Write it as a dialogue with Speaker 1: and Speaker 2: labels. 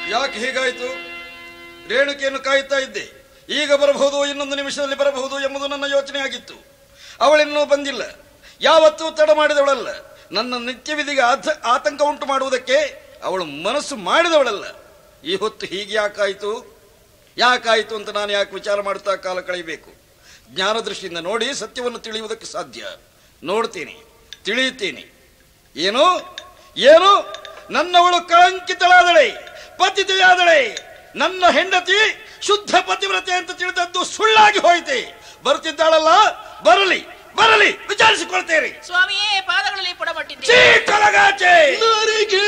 Speaker 1: ಯಾಕೆ ಹೀಗಾಯಿತು ರೇಣುಕೆಯನ್ನು ಕಾಯುತ್ತಾ ಇದ್ದೆ ಈಗ ಬರಬಹುದು ಇನ್ನೊಂದು ನಿಮಿಷದಲ್ಲಿ ಬರಬಹುದು ಎಂಬುದು ನನ್ನ ಯೋಚನೆ ಆಗಿತ್ತು ಅವಳಿನ್ನೂ ಬಂದಿಲ್ಲ ಯಾವತ್ತೂ ತಡ ಮಾಡಿದವಳಲ್ಲ ನನ್ನ ನಿತ್ಯ ವಿಧಿಗೆ ಆತ- ಆತಂಕ ಉಂಟು ಮಾಡುವುದಕ್ಕೆ ಅವಳು ಮನಸ್ಸು ಮಾಡಿದವಳಲ್ಲ ಈ ಹೊತ್ತು ಹೀಗೆ ಯಾಕಾಯಿತು ಯಾಕಾಯಿತು ಅಂತ ನಾನು ಯಾಕೆ ವಿಚಾರ ಮಾಡುತ್ತಾ ಕಾಲ ಕಳೆಯಬೇಕು ಜ್ಞಾನದೃಷ್ಟಿಯಿಂದ ನೋಡಿ ಸತ್ಯವನ್ನು ತಿಳಿಯುವುದಕ್ಕೆ ಸಾಧ್ಯ ನೋಡ್ತೀನಿ ತಿಳಿಯುತ್ತೀನಿ ಏನು ಏನು ನನ್ನವಳು ಕಳಂಕಿತಳಾದಳೆ ಪತಿತೆಯಾದಳೆ ನನ್ನ ಹೆಂಡತಿ ಶುದ್ಧ ಪತಿವ್ರತೆ ಅಂತ ತಿಳಿದದ್ದು ಸುಳ್ಳಾಗಿ ಹೋಯಿತೆ ಬರುತ್ತಿದ್ದಾಳಲ್ಲ ಬರಲಿ ಬರಲಿ ವಿಚಾರಿಸಿಕೊಳ್ತೇನೆ
Speaker 2: ಸ್ವಾಮಿಯೇ ಪಾದಗಳಲ್ಲಿ ಪುಡಮಟ್ಟಿದ್ದೆ
Speaker 1: ಚೀ ಕಲಗಾಚೆ
Speaker 3: ನಾರಿಗೆ